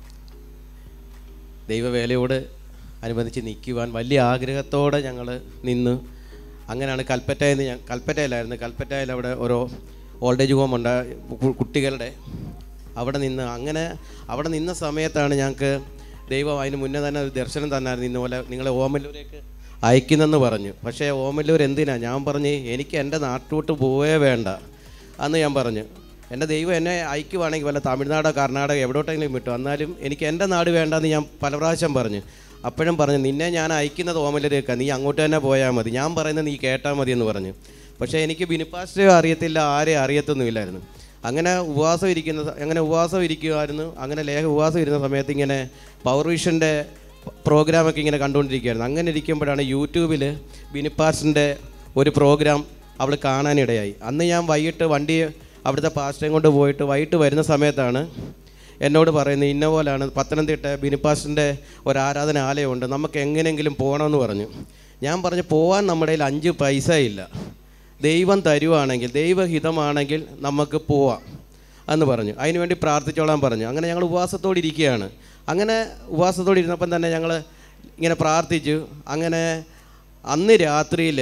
ദൈവവേലയോട് അനുബന്ധിച്ച് നിൽക്കുവാൻ വലിയ ആഗ്രഹത്തോടെ ഞങ്ങൾ നിന്ന് അങ്ങനെയാണ് കൽപ്പറ്റയിൽ നിന്ന് ഞാൻ കൽപ്പറ്റയിലായിരുന്നു കൽപ്പറ്റയിൽ അവിടെ ഓരോ ഓൾഡ് ഏജ് ഹോം ഉണ്ട് കു- കുട്ടികളുടെ അവിടെ നിന്ന് അങ്ങനെ അവിടെ നിന്ന സമയത്താണ് ഞങ്ങൾക്ക് ദൈവം അതിന് മുന്നേ തന്നെ ഒരു ദർശനം തന്നായിരുന്നു ഇന്നുപോലെ നിങ്ങളെ ഓമല്ലൂരേക്ക് അയക്കുന്നെന്ന് പറഞ്ഞു പക്ഷേ ഓമല്ലൂർ എന്തിനാ ഞാൻ പറഞ്ഞ് എനിക്ക് എൻ്റെ നാട്ടിലോട്ട് പോവേ വേണ്ട അന്ന് ഞാൻ പറഞ്ഞു എൻ്റെ ദൈവം എന്നെ അയക്കുവാണെങ്കിൽ വല്ല തമിഴ്നാടോ കർണാടക എവിടോട്ടെങ്കിലും വിട്ടു എന്നാലും എനിക്ക് എൻ്റെ നാട് വേണ്ടെന്ന് ഞാൻ പല പ്രാവശ്യം പറഞ്ഞു അപ്പോഴും പറഞ്ഞു നിന്നെ ഞാൻ അയക്കുന്നത് ഓമലരേക്കാണ് നീ അങ്ങോട്ട് തന്നെ പോയാൽ മതി ഞാൻ പറയുന്നത് നീ കേട്ടാൽ മതി എന്ന് പറഞ്ഞു പക്ഷേ എനിക്ക് ബിനിപ്പാസ്റ്റേ അറിയത്തില്ല ആരെ അറിയത്തൊന്നുമില്ലായിരുന്നു അങ്ങനെ ഉപവാസം ഇരിക്കുന്ന സ- അങ്ങനെ ഉപവാസം ഇരിക്കുമായിരുന്നു അങ്ങനെ ലേഖ ഉപവാസം ഇരുന്ന സമയത്ത് ഇങ്ങനെ പവർ വിഷൻ്റെ പ്രോഗ്രാമൊക്കെ ഇങ്ങനെ കണ്ടുകൊണ്ടിരിക്കുകയായിരുന്നു അങ്ങനെ ഇരിക്കുമ്പോഴാണ് യൂട്യൂബിൽ ബിനിപ്പാസിൻ്റെ ഒരു പ്രോഗ്രാം അവൾ കാണാനിടയായി അന്ന് ഞാൻ വൈകിട്ട് വണ്ടി അവിടുത്തെ പാസ്റ്റേയും കൊണ്ട് പോയിട്ട് വൈകിട്ട് വരുന്ന സമയത്താണ് എന്നോട് പറയുന്നത് ഇന്ന പോലാണ് പത്തനംതിട്ട ബിനിപ്പാസിൻ്റെ ഒരു ആരാധന ആലയമുണ്ട് നമുക്ക് എങ്ങനെയെങ്കിലും പോകണമെന്ന് പറഞ്ഞു ഞാൻ പറഞ്ഞു പോകാൻ നമ്മുടെ കയ്യിൽ അഞ്ച് പൈസ ഇല്ല ദൈവം തരുവാണെങ്കിൽ ദൈവഹിതമാണെങ്കിൽ നമുക്ക് പോവാം എന്ന് പറഞ്ഞു അതിനുവേണ്ടി പ്രാർത്ഥിച്ചോളാൻ പറഞ്ഞു അങ്ങനെ ഞങ്ങൾ ഉപവാസത്തോടെ ഇരിക്കുകയാണ് അങ്ങനെ ഉപവാസത്തോടെ ഇരുന്നപ്പം തന്നെ ഞങ്ങൾ ഇങ്ങനെ പ്രാർത്ഥിച്ചു അങ്ങനെ അന്ന് രാത്രിയിൽ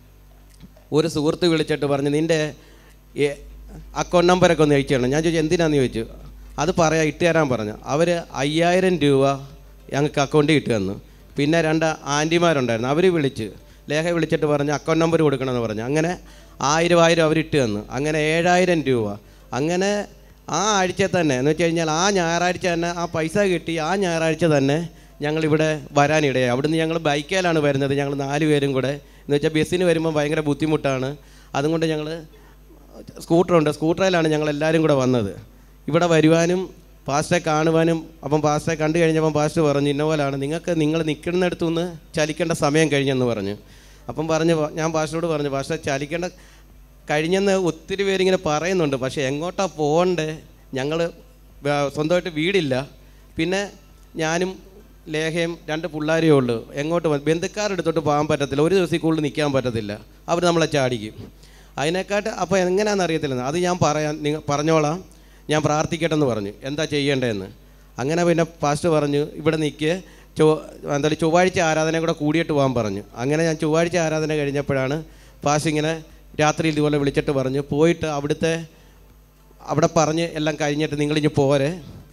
ഒരു സുഹൃത്ത് വിളിച്ചിട്ട് പറഞ്ഞു നിൻ്റെ അക്കൗണ്ട് നമ്പറൊക്കെ ഒന്ന് അയച്ചു തരണം ഞാൻ ചോദിച്ചു എന്തിനാന്ന് ചോദിച്ചു അത് പറയാം ഇട്ട് തരാൻ പറഞ്ഞു അവർ അയ്യായിരം രൂപ ഞങ്ങൾക്ക് അക്കൗണ്ടിൽ ഇട്ട് തന്നു പിന്നെ രണ്ട് ആൻറ്റിമാരുണ്ടായിരുന്നു അവർ വിളിച്ച് ലേഖ വിളിച്ചിട്ട് പറഞ്ഞു അക്കൗണ്ട് നമ്പർ കൊടുക്കണമെന്ന് പറഞ്ഞു അങ്ങനെ ആയിരം ആയിരം അവർ ഇട്ട് തന്നു അങ്ങനെ ഏഴായിരം രൂപ അങ്ങനെ ആ ആഴ്ച തന്നെ എന്ന് വെച്ച് കഴിഞ്ഞാൽ ആ ഞായറാഴ്ച തന്നെ ആ പൈസ കിട്ടി ആ ഞായറാഴ്ച തന്നെ ഞങ്ങളിവിടെ വരാനിടയായി അവിടുന്ന് ഞങ്ങൾ ബൈക്കേലാണ് വരുന്നത് ഞങ്ങൾ നാല് പേരും കൂടെ എന്ന് വെച്ചാൽ ബസ്സിന് വരുമ്പോൾ ഭയങ്കര ബുദ്ധിമുട്ടാണ് അതുകൊണ്ട് ഞങ്ങൾ സ്കൂട്ടറുണ്ട് സ്കൂട്ടറിലാണ് ഞങ്ങൾ എല്ലാവരും കൂടെ വന്നത് ഇവിടെ വരുവാനും പാസ്റ്ററെ കാണുവാനും അപ്പം പാസ്റ്ററെ കണ്ടു കഴിഞ്ഞപ്പം പാസ്റ്റർ പറഞ്ഞു ഇന്ന പോലാണ് നിങ്ങൾക്ക് നിങ്ങൾ നിൽക്കുന്നിടത്തു നിന്ന് ചലിക്കേണ്ട സമയം കഴിഞ്ഞെന്ന് പറഞ്ഞു അപ്പം പറഞ്ഞു ഞാൻ പാസ്റ്ററോട് പറഞ്ഞു പാസ്റ്റർ ചലിക്കേണ്ട കഴിഞ്ഞെന്ന് ഒത്തിരി പേരിങ്ങനെ പറയുന്നുണ്ട് പക്ഷേ എങ്ങോട്ടാ പോകണ്ടേ ഞങ്ങൾ സ്വന്തമായിട്ട് വീടില്ല പിന്നെ ഞാനും ലേഖയും രണ്ട് പിള്ളേരേ ഉള്ളൂ എങ്ങോട്ട് പോ- ബന്ധുക്കാരുടെ അടുത്തോട്ട് പോകാൻ പറ്റത്തില്ല ഒരു ദിവസം കൂടുതൽ നിൽക്കാൻ പറ്റത്തില്ല അവർ നമ്മളെ ചാടിക്കും അതിനെക്കാട്ട് അപ്പോൾ എങ്ങനെയാണെന്ന് അറിയത്തില്ല അത് ഞാൻ പറയാൻ നിങ്ങൾ പറഞ്ഞോളാം ഞാൻ പ്രാർത്ഥിക്കട്ടെ എന്ന് പറഞ്ഞു എന്താ ചെയ്യേണ്ടതെന്ന് അങ്ങനെ പിന്നെ പാസ്റ്റ് പറഞ്ഞു ഇവിടെ നിൽക്ക് ചൊ എന്തായാലും ചൊവ്വാഴ്ച ആരാധന കൂടെ കൂടിയിട്ട് പോകാൻ പറഞ്ഞു അങ്ങനെ ഞാൻ ചൊവ്വാഴ്ച ആരാധന കഴിഞ്ഞപ്പോഴാണ് പാസ്റ്റ് ഇങ്ങനെ രാത്രിയിൽ ഇതുപോലെ വിളിച്ചിട്ട് പറഞ്ഞു പോയിട്ട് അവിടുത്തെ അവിടെ പറഞ്ഞ് എല്ലാം കഴിഞ്ഞിട്ട് നിങ്ങളിഞ്ഞ് പോരെ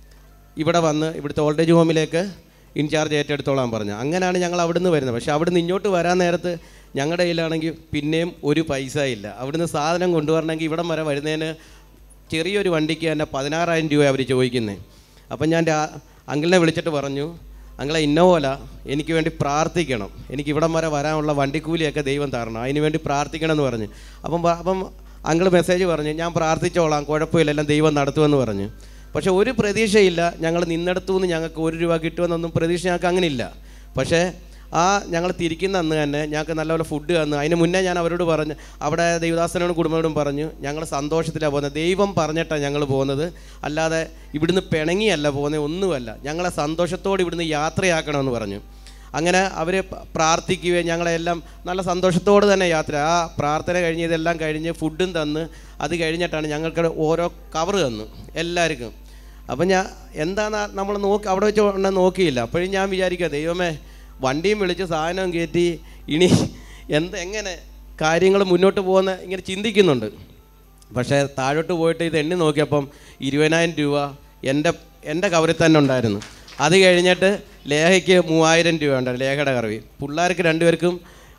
ഇവിടെ വന്ന് ഇവിടുത്തെ ഓൾഡേജ് ഹോമിലേക്ക് ഇൻചാർജ് ഏറ്റെടുത്തോളാൻ പറഞ്ഞു അങ്ങനെയാണ് ഞങ്ങൾ അവിടുന്ന് വരുന്നത് പക്ഷേ അവിടുന്ന് ഇങ്ങോട്ട് വരാൻ നേരത്ത് ഞങ്ങളുടെ കയ്യിലാണെങ്കിൽ പിന്നെയും ഒരു പൈസ ഇല്ല അവിടുന്ന് സാധനം കൊണ്ടുവരണമെങ്കിൽ ഇവിടം വരെ വരുന്നതിന് ചെറിയൊരു വണ്ടിക്ക് തന്നെ പതിനാറായിരം രൂപ അവർ ചോദിക്കുന്നത് അപ്പം ഞാൻ രാ അങ്കിളിനെ വിളിച്ചിട്ട് പറഞ്ഞു അങ്കിളെ ഇന്നോല എനിക്ക് വേണ്ടി പ്രാർത്ഥിക്കണം എനിക്ക് ഇവിടം വരെ വരാനുള്ള വണ്ടിക്കൂലിയൊക്കെ ദൈവം തരണം അതിന് വേണ്ടി പ്രാർത്ഥിക്കണം എന്ന് പറഞ്ഞു അപ്പം പ- അപ്പം അങ്കിൾ മെസ്സേജ് പറഞ്ഞു ഞാൻ പ്രാർത്ഥിച്ചോളാം കുഴപ്പമില്ല എല്ലാം ദൈവം നടത്തുമെന്ന് പറഞ്ഞു പക്ഷേ ഒരു പ്രതീക്ഷയില്ല ഞങ്ങൾ നിന്നെടുത്തു നിന്ന് ഞങ്ങൾക്ക് ഒരു രൂപ കിട്ടുമെന്നൊന്നും പ്രതീക്ഷ ഞങ്ങൾക്ക് അങ്ങനെ ഇല്ല പക്ഷേ ആ ഞങ്ങൾ തിരിക്കുന്ന അന്ന് തന്നെ ഞങ്ങൾക്ക് നല്ലപോലെ ഫുഡ് തന്നു അതിന് മുന്നേ ഞാൻ അവരോട് പറഞ്ഞു അവിടെ ദൈവദാസനോടും കുടുംബത്തോടും പറഞ്ഞു ഞങ്ങൾ സന്തോഷത്തിലാണ് പോകുന്നത് ദൈവം പറഞ്ഞിട്ടാണ് ഞങ്ങൾ പോകുന്നത് അല്ലാതെ ഇവിടുന്ന് പിണങ്ങിയല്ല പോകുന്നത് ഒന്നുമല്ല ഞങ്ങളെ സന്തോഷത്തോടെ ഇവിടുന്ന് യാത്രയാക്കണമെന്ന് പറഞ്ഞു അങ്ങനെ അവർ പ്രാർത്ഥിക്കുകയും ഞങ്ങളെല്ലാം നല്ല സന്തോഷത്തോടെ തന്നെ യാത്ര ആ പ്രാർത്ഥന കഴിഞ്ഞ് ഇതെല്ലാം കഴിഞ്ഞ് ഫുഡും തന്ന് അത് കഴിഞ്ഞിട്ടാണ് ഞങ്ങൾക്ക് ഓരോ കവർ തന്നു എല്ലാവർക്കും അപ്പം ഞാൻ എന്താണ് നമ്മൾ നോക്കി അവിടെ വെച്ച് ഉടനെ നോക്കിയില്ല അപ്പോഴും ഞാൻ വിചാരിക്കുക ദൈവമേ വണ്ടിയും വിളിച്ച് സാധനവും കയറ്റി ഇനി എന്ത് എങ്ങനെ കാര്യങ്ങൾ മുന്നോട്ട് പോകുന്ന ഇങ്ങനെ ചിന്തിക്കുന്നുണ്ട് പക്ഷേ താഴോട്ട് പോയിട്ട് ഇത് എണ്ണി നോക്കിയപ്പം ഇരുപതിനായിരം രൂപ എൻ്റെ എൻ്റെ കവറിൽ തന്നെ ഉണ്ടായിരുന്നു അത് കഴിഞ്ഞിട്ട് ലേഖയ്ക്ക് മൂവായിരം രൂപ ഉണ്ടായിരുന്നു ലേഖയുടെ കറവി പിള്ളേർക്ക് രണ്ടുപേർക്കും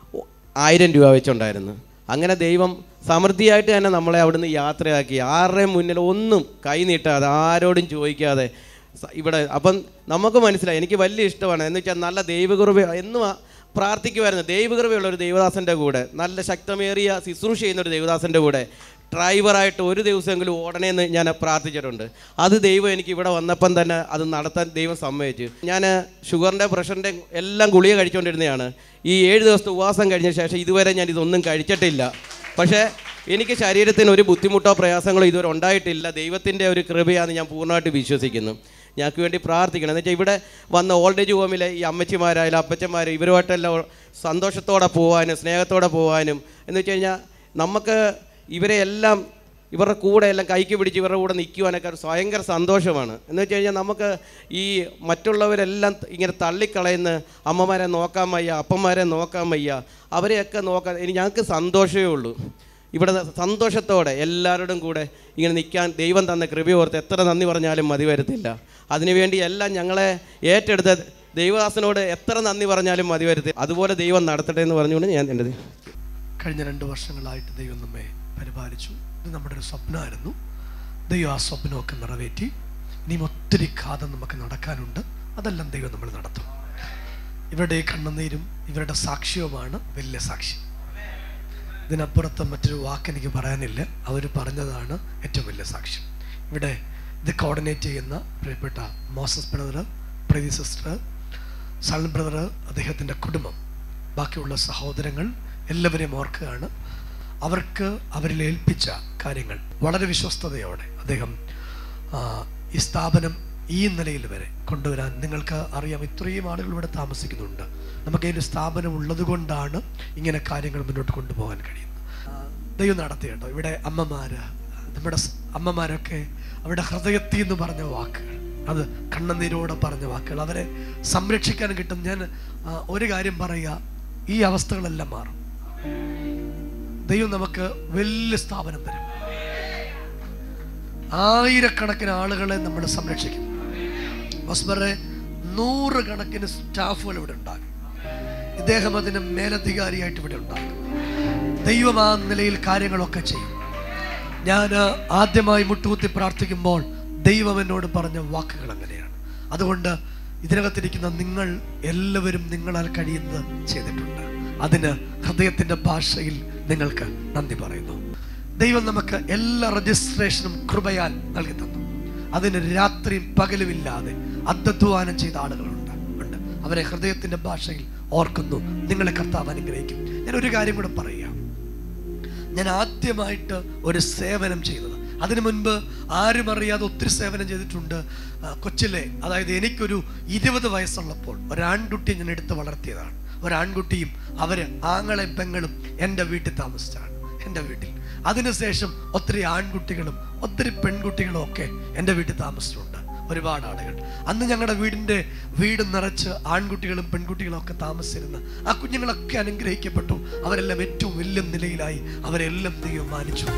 ആയിരം രൂപ വെച്ചുണ്ടായിരുന്നു അങ്ങനെ ദൈവം സമൃദ്ധിയായിട്ട് തന്നെ നമ്മളെ അവിടുന്ന് യാത്രയാക്കി ആരുടെയും മുന്നിൽ ഒന്നും കൈ നീട്ടാതെ ആരോടും ചോദിക്കാതെ സ- ഇവിടെ അപ്പം നമുക്ക് മനസ്സിലായി എനിക്ക് വലിയ ഇഷ്ടമാണ് എന്ന് വെച്ചാൽ നല്ല ദൈവകൃപ എന്നും ആ പ്രാർത്ഥിക്കുമായിരുന്നു ദൈവകൃപയുള്ള ഒരു ദൈവദാസൻ്റെ കൂടെ നല്ല ശക്തമേറിയ ശുശ്രൂഷ ചെയ്യുന്ന ഒരു ദൈവദാസൻ്റെ കൂടെ ഡ്രൈവറായിട്ട് ഒരു ദിവസമെങ്കിലും ഓടണേന്ന് ഞാൻ പ്രാർത്ഥിച്ചിട്ടുണ്ട് അത് ദൈവം എനിക്ക് ഇവിടെ വന്നപ്പം തന്നെ അത് നടത്താൻ ദൈവം സമ്മതിച്ചു ഞാൻ ഷുഗറിൻ്റെ പ്രഷറിൻ്റെ എല്ലാം ഗുളിക കഴിച്ചുകൊണ്ടിരുന്നതാണ് ഈ ഏഴ് ദിവസത്തെ ഉപവാസം കഴിഞ്ഞ ശേഷം ഇതുവരെ ഞാൻ ഇതൊന്നും കഴിച്ചിട്ടില്ല പക്ഷേ എനിക്ക് ശരീരത്തിന് ഒരു ബുദ്ധിമുട്ടോ പ്രയാസങ്ങളോ ഇതുവരെ ഉണ്ടായിട്ടില്ല ദൈവത്തിൻ്റെ ഒരു കൃപയാണെന്ന് ഞാൻ പൂർണ്ണമായിട്ട് വിശ്വസിക്കുന്നു ഞങ്ങൾക്ക് വേണ്ടി പ്രാർത്ഥിക്കണം എന്ന് വെച്ചാൽ ഇവിടെ വന്ന ഓൾഡ് ഏജ് ഹോമിലെ ഈ അമ്മച്ചിമാരായാലും അപ്പച്ചന്മാർ ഇവരുമായിട്ടെല്ലാം സന്തോഷത്തോടെ പോകാനും സ്നേഹത്തോടെ പോകാനും എന്ന് വെച്ച് കഴിഞ്ഞാൽ നമുക്ക് ഇവരെ എല്ലാം ഇവരുടെ കൂടെ എല്ലാം കൈക്ക് പിടിച്ച് ഇവരുടെ കൂടെ നിൽക്കുവാനൊക്കെ ഒരു ഭയങ്കര സന്തോഷമാണ് എന്ന് വെച്ച് കഴിഞ്ഞാൽ നമുക്ക് ഈ മറ്റുള്ളവരെല്ലാം ഇങ്ങനെ തള്ളിക്കളയുന്ന അമ്മമാരെ നോക്കാൻ വയ്യ അപ്പന്മാരെ നോക്കാൻ വയ്യ അവരെയൊക്കെ നോക്കാൻ ഇനി ഞങ്ങൾക്ക് സന്തോഷമേ ഉള്ളൂ ഇവിടെ സന്തോഷത്തോടെ എല്ലാവരോടും കൂടെ ഇങ്ങനെ നിൽക്കാൻ ദൈവം തന്ന കൃപയോർത്ത് എത്ര നന്ദി പറഞ്ഞാലും മതി വരത്തില്ല അതിനുവേണ്ടി എല്ലാം ഞങ്ങളെ ഏറ്റെടുത്ത ദൈവദാസനോട് എത്ര നന്ദി പറഞ്ഞാലും മതി വരത്തില്ല അതുപോലെ ദൈവം നടത്തട്ടെ എന്ന് പറഞ്ഞുകൊണ്ട് ഞാൻ എൻ്റെ കഴിഞ്ഞ രണ്ട് വർഷങ്ങളായിട്ട് ദൈവം നമ്മെ പരിപാലിച്ചു ഇത് നമ്മുടെ ഒരു സ്വപ്നമായിരുന്നു ദൈവം ആ സ്വപ്നമൊക്കെ നിറവേറ്റി ഇനിയും ഒത്തിരി കാതം നമുക്ക് നടക്കാനുണ്ട് അതെല്ലാം ദൈവം നമ്മൾ നടത്തും ഇവരുടെ ഈ കണ്ണുനീരും ഇവരുടെ സാക്ഷ്യവുമാണ് വലിയ സാക്ഷ്യം ഇതിനപ്പുറത്ത് മറ്റൊരു വാക്ക് എനിക്ക് പറയാനില്ല അവർ പറഞ്ഞതാണ് ഏറ്റവും വലിയ സാക്ഷ്യം ഇവിടെ ഇത് കോർഡിനേറ്റ് ചെയ്യുന്ന പ്രിയപ്പെട്ട Moses brother Preethi sister son brother അദ്ദേഹത്തിൻ്റെ കുടുംബം ബാക്കിയുള്ള സഹോദരങ്ങൾ എല്ലാവരെയും ഓർക്കുകയാണ് അവർക്ക് അവരിൽ ഏൽപ്പിച്ച കാര്യങ്ങൾ വളരെ വിശ്വസ്തയോടെ അദ്ദേഹം ആ, ഈ സ്ഥാപനം ഈ നിലയിൽ വരെ കൊണ്ടുവരാൻ നിങ്ങൾക്ക് അറിയാം ഇത്രയും ആളുകൾ ഇവിടെ താമസിക്കുന്നുണ്ട് നമുക്ക് അതിൻ്റെ സ്ഥാപനം ഉള്ളത് കൊണ്ടാണ് ഇങ്ങനെ കാര്യങ്ങൾ മുന്നോട്ട് കൊണ്ടുപോകാൻ കഴിയുന്നത് ആ, ദൈവം നടത്തി കേട്ടോ ഇവിടെ അമ്മമാര് നമ്മുടെ സ് അമ്മമാരൊക്കെ അവരുടെ ഹൃദയത്തിൽ നിന്ന് പറഞ്ഞ വാക്കുകൾ അത് കണ്ണുനീരോടെ പറഞ്ഞ വാക്കുകൾ അവരെ സംരക്ഷിക്കാൻ കിട്ടും ഞാൻ ആ, ഒരു കാര്യം പറയുക ഈ അവസ്ഥകളെല്ലാം മാറും ദൈവം നമുക്ക് വലിയ സ്ഥാപനം തരും ആയിരക്കണക്കിന് ആളുകളെ നമ്മൾ സംരക്ഷിക്കും വസ്ബറെ നൂറുകണക്കിന് സ്റ്റാഫുകൾ ഇവിടെ ഉണ്ടാകും ഇദ്ദേഹം അതിന് മേലധികാരിയായിട്ട് ഇവിടെ ഉണ്ടാകും ദൈവം ആ നിലയിൽ കാര്യങ്ങളൊക്കെ ചെയ്യും ഞാൻ ആദ്യമായി മുട്ടുകുത്തി പ്രാർത്ഥിക്കുമ്പോൾ ദൈവം എന്നോട് പറഞ്ഞ വാക്കുകൾ അങ്ങനെയാണ് അതുകൊണ്ട് ഇതിനകത്തിരിക്കുന്ന നിങ്ങൾ എല്ലാവരും നിങ്ങളാൽ കഴിയുന്നത് ചെയ്തിട്ടുണ്ട് അതിന് ഹൃദയത്തിൻ്റെ ഭാഷയിൽ നിങ്ങൾക്ക് നന്ദി പറയുന്നു ദൈവം നമുക്ക് എല്ലാ രജിസ്ട്രേഷനും കൃപയാൽ നൽകി തന്നു അതിന് രാത്രിയും പകലുമില്ലാതെ അധ്വാനം ചെയ്ത ആളുകളുണ്ട് ഉണ്ട് അവരെ ഹൃദയത്തിൻ്റെ ഭാഷയിൽ ഓർക്കുന്നു നിങ്ങളെ കർത്താവ് അനുഗ്രഹിക്കും ഞാൻ ഒരു കാര്യം കൂടെ പറയാം ഞാൻ ആദ്യമായിട്ട് ഒരു സേവനം ചെയ്തത് അതിനു മുൻപ് ആരും അറിയാതെ ഒത്തിരി സേവനം ചെയ്തിട്ടുണ്ട് ആ, കൊച്ചിലെ അതായത് എനിക്കൊരു ഇരുപത് വയസ്സുള്ളപ്പോൾ ഒരാൺകുട്ടിയെ ഞാൻ എടുത്ത് വളർത്തിയതാണ് ഒരാൺകുട്ടിയും അവര് ആങ്ങളെ പെങ്ങളും എൻ്റെ വീട്ടിൽ താമസിച്ചാണ് എൻ്റെ വീട്ടിൽ അതിനുശേഷം ഒത്തിരി ആൺകുട്ടികളും ഒത്തിരി പെൺകുട്ടികളും ഒക്കെ എൻ്റെ വീട്ടിൽ താമസിച്ചിട്ടുണ്ട് ഒരുപാട് ആളുകൾ അന്ന് ഞങ്ങളുടെ വീടിൻ്റെ വീട് നിറച്ച് ആൺകുട്ടികളും പെൺകുട്ടികളും ഒക്കെ താമസിച്ചിരുന്ന ആ കുഞ്ഞുങ്ങളൊക്കെ അനുഗ്രഹിക്കപ്പെട്ടു അവരെല്ലാം ഏറ്റവും വലിയ നിലയിലായി അവരെല്ലാം ദൈവം മാനിച്ചു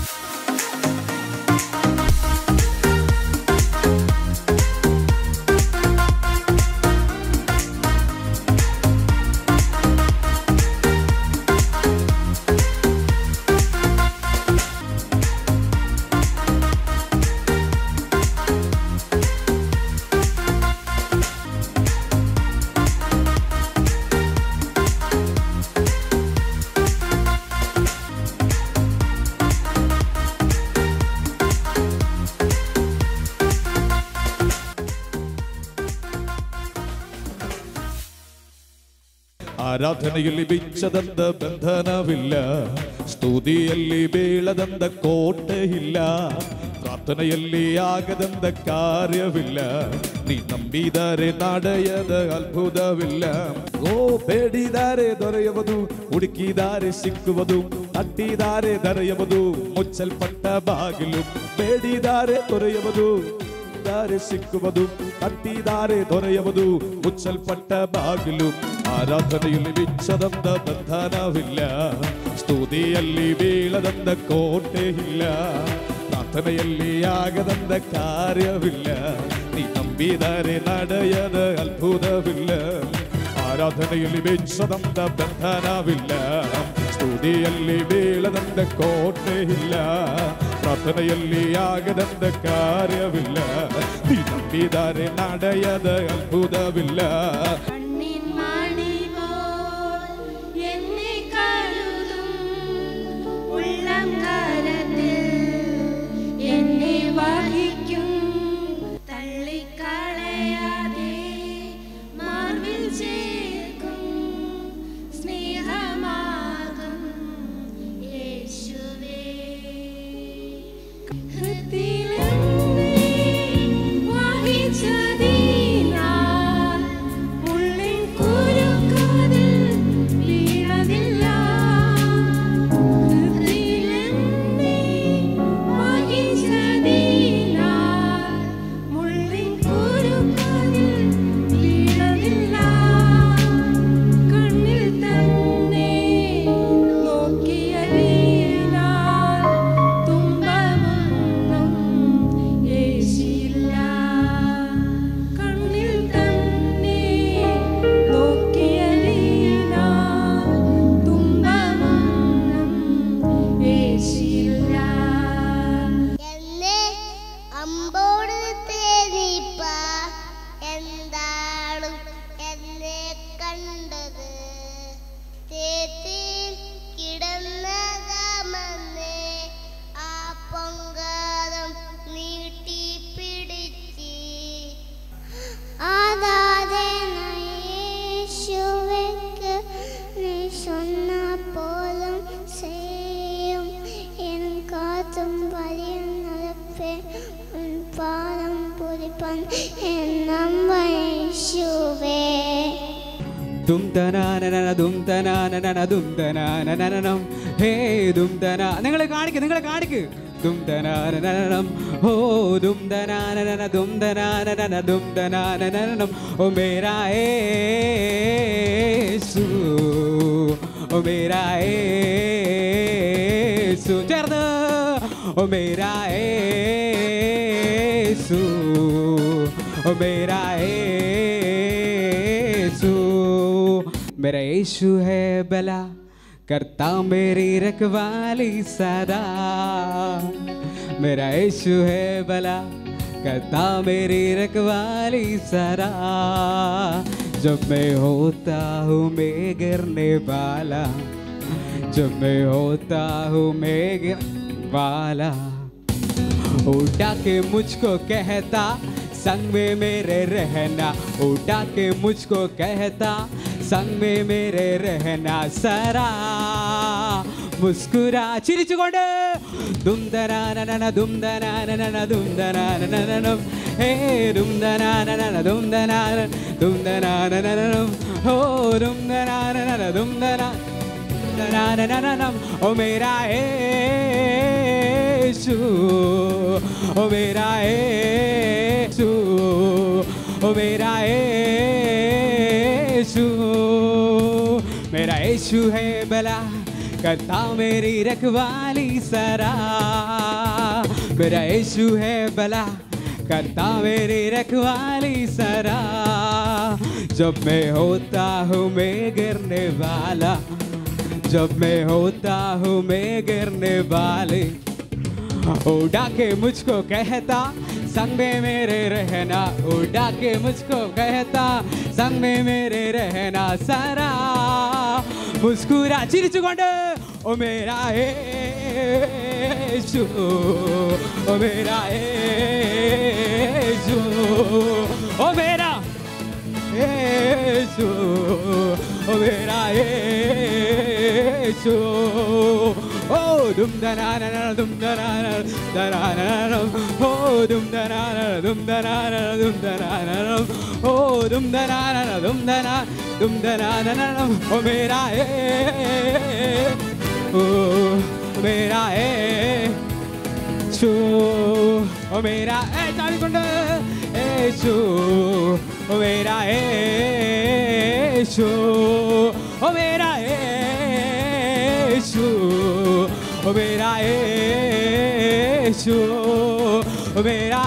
ಆರಾಧನೆಯಲ್ಲಿ ಬಿಚ್ಚದಂತ ಬಂಧನವಿಲ್ಲ ಸ್ತುತಿಯಲ್ಲಿ ಬೀಳದಂತ ಕೋಟೆ ಇಲ್ಲ ಪ್ರಾರ್ಥನೆಯಲ್ಲಿ ಆಗದಂತ ಕಾರ್ಯವಿಲ್ಲ ನೀ ನಂಬಿದರೆ ನಡೆಯದ ಅದ್ಭುತವಿಲ್ಲ ಓ ಬೇಡಿದರೆ ದೊರೆಯುವುದು ಹುಡುಕಿದರೆ ಸಿಕ್ಕುವುದು ತಟ್ಟಿದರೆ ದೊರೆಯುವುದು ಮುಚ್ಚಲ್ಪಟ್ಟ ಬಾಗಿಲು ಬೇಡಿದರೆ ದೊರೆಯುವುದು ದಾರೆ ಸಿಕ್ಕುವುದು ತಟ್ಟಿದಾರೆ ದೊರೆಯುವುದು ಮುಚ್ಚಲ್ಪಟ್ಟ ಬಾಗಿಲು ಆರಾಧನೆಯಲ್ಲಿ ಬಿಚ್ಚದಂತ ಬಂಧನವಿಲ್ಲ ಸ್ತುತಿಯಲ್ಲಿ ಬೀಳದಂತ ಕೋಟೆ ಇಲ್ಲ ಪ್ರಾರ್ಥನೆಯಲ್ಲಿ ಆಗದಂತ ಕಾರ್ಯವಿಲ್ಲ ನೀ ನಂಬಿದರೆ ನಡೆಯದ ಅದ್ಭುತವಿಲ್ಲ ಆರಾಧನೆಯಲ್ಲಿ ಬೆಚ್ಚದಂತ ಬಂಧನವಿಲ್ಲ ಸ್ತುತಿಯಲ್ಲಿ ಬೀಳದಂತ ಕೋಟೆ ಇಲ್ಲ ಪ್ರಾರ್ಥನೆಯಲ್ಲಿ ಆಗದಂತ ಕಾರ್ಯವಿಲ್ಲ ನೀ ನಂಬಿದರೆ ನಡೆಯದ ಅದ್ಭುತವಿಲ್ಲ കണ്ണിൻ മണി പോൽ എന്നെ കരുതും ഉള്ളം കരത്തിൽ എന്നെ വഹിക്കും തള്ളിക്കളയാതെ മാർവിൽ ചേർക്കും സ്നേഹമാകും യേശുവേ ഹൃദയത്തിലെന്നെ വഹിച്ചതിനാൽ ഉള്ളിൻ കുരുക്കതിൽ വീണതില്ല. ഹൃദയത്തിലെന്നെ വഹിച്ചതിനാൽ ഉള്ളിൻ കുരുക്കതിൽ വീണതില്ല. കണ്ണിൽ തന്നെ നോക്കിയതിനാൽ തുമ്പമൊന്നും പാത്തും പരിയുന്നതപ്പേ പാദം പുരിപ്പൻ എന്നും വൈശുവേ ദും തനാനന ദും തനാനന ദും തനാനനം ഹേ ദും തനാ നിങ്ങൾ കാണിക്ക് നിങ്ങൾ കാണിക്ക് ദും തനാനനം ഓ ദും തനാനന ദും തനാനന ദും തനാനനം ഓ മേരാ യേശു ഓ മേരാ യേശു ചേർന്ന് ഓ മേരാ യേശു ഓ മേരാ യേശു मेरा यीशु है बला करता मेरी रखवाली सदा मेरा यीशु है बला करता मेरी रखवाली सदा जब मैं होता हूँ मैं गिरने वाला जब मैं होता हूँ मैं गिर वाला उठा के मुझको कहता संग में मेरे रहना उठा के मुझको कहता संग में मेरे रहना सरा മുസ്കുരാ ചിരിച്ചുകൊണ്ട് ദുംദനാനന ദുംദനാനന ദുംദനാനനം ഹേ ദുംദനാനന ദുംദനാന ദുംദനാനനം ഹോ ദുംദനാനന ദുംദനാ ദുംദനാനനം ഓ മേരാ യേശു ഓ മേരാ യേശു ഓ മേരാ യേശു मेरा यीशु है बला करता मेरी रखवाली सरा मेरा यीशु है बला करता मेरी रखवाली सरा जब मैं होता हूँ मैं गिरने वाला जब मैं होता हूँ मैं गिरने वाले उड़ा के मुझको कहता संग में मेरे रहना उड़ा के मुझको कहता संग में मेरे रहना सारा मुस्कुरा चिरिचुകൊണ്ട് ओ मेरा यीशु ओ मेरा यीशु ओ मेरा यीशु ओ मेरा यीशु ओ dum danana dum danana danana ओ dum danana dum danana dum danana ओ dum danana dum danana dum danana ओ मेरा ए ओ मेरा ए യേശു ഓ മേരാ ഏ ചാടിക്കൊണ്ട് യേശു ഓ മേരാ യേശു ഓ മേരാ യേശു ഓ മേരാ യേശു ഓ മേരാ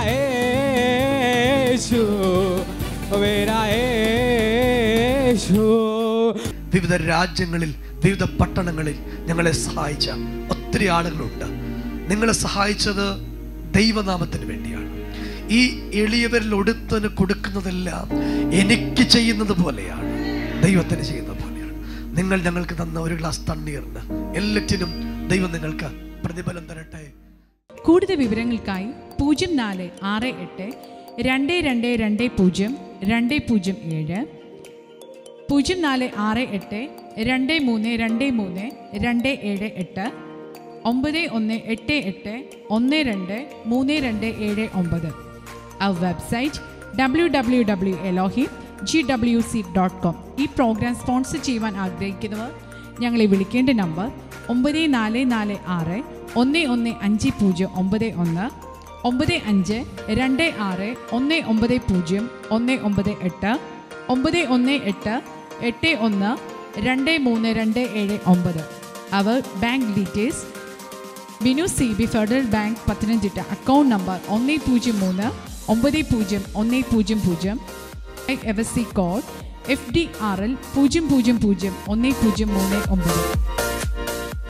യേശു ഓ മേരാ യേശു വിവിധ രാജ്യങ്ങളിൽ വിവിധ പട്ടണങ്ങളിൽ ഞങ്ങളെ സഹായിച്ച ഒത്തിരി ആളുകളുണ്ട് നിങ്ങളെ സഹായിച്ചത് ദൈവനാമത്തിന് വേണ്ടിയാണ് ഈ എളിയവരിൽ ഒടുത്തന് കൊടുക്കുന്നതെല്ലാം എനിക്ക് ചെയ്യുന്നത് പോലെയാണ് ദൈവത്തിന് ചെയ്യുന്നത് പോലെയാണ് നിങ്ങൾ ഞങ്ങൾക്ക് തന്ന ഒരു ഗ്ലാസ് തണ്ണീറിന് എല്ലാറ്റിനും ദൈവം നിങ്ങൾക്ക് പ്രതിഫലം തരട്ടെ കൂടുതൽ വിവരങ്ങൾക്കായി പൂജ്യം നാല് ആറ് എട്ട് രണ്ട് രണ്ട് രണ്ട് പൂജ്യം രണ്ട് പൂജ്യം ഏഴ് പൂജ്യം നാല് ആറ് എട്ട് രണ്ട് മൂന്ന് രണ്ട് മൂന്ന് രണ്ട് ഏഴ് എട്ട് ഒമ്പത് ഒന്ന് എട്ട് എട്ട് ഒന്ന് രണ്ട് മൂന്ന് രണ്ട് ഏഴ് ഒമ്പത് അവർ website W W W Elohi G W C dot com ഈ പ്രോഗ്രാം സ്പോൺസർ ചെയ്യുവാൻ ആഗ്രഹിക്കുന്നവർ ഞങ്ങളെ വിളിക്കേണ്ട നമ്പർ ഒമ്പത് നാല് നാല് ആറ് ഒന്ന് ഒന്ന് അഞ്ച് പൂജ്യം ഒമ്പത് ഒന്ന് ഒമ്പത് അഞ്ച് രണ്ട് ആറ് ഒന്ന് ഒമ്പത് പൂജ്യം ഒന്ന് ഒമ്പത് എട്ട് ഒമ്പത് ഒന്ന് എട്ട് എട്ട് ഒന്ന് രണ്ട് മൂന്ന് രണ്ട് ഏഴ് ഒമ്പത് അവർ bank details Binu C B Federal Bank Pathanamthitta account number ഒന്ന് പൂജ്യം മൂന്ന് ഒമ്പത് പൂജ്യം ഒന്ന് പൂജ്യം പൂജ്യം F S C code F D R L പൂജ്യം പൂജ്യം പൂജ്യം ഒന്ന് പൂജ്യം മൂന്ന് ഒമ്പത്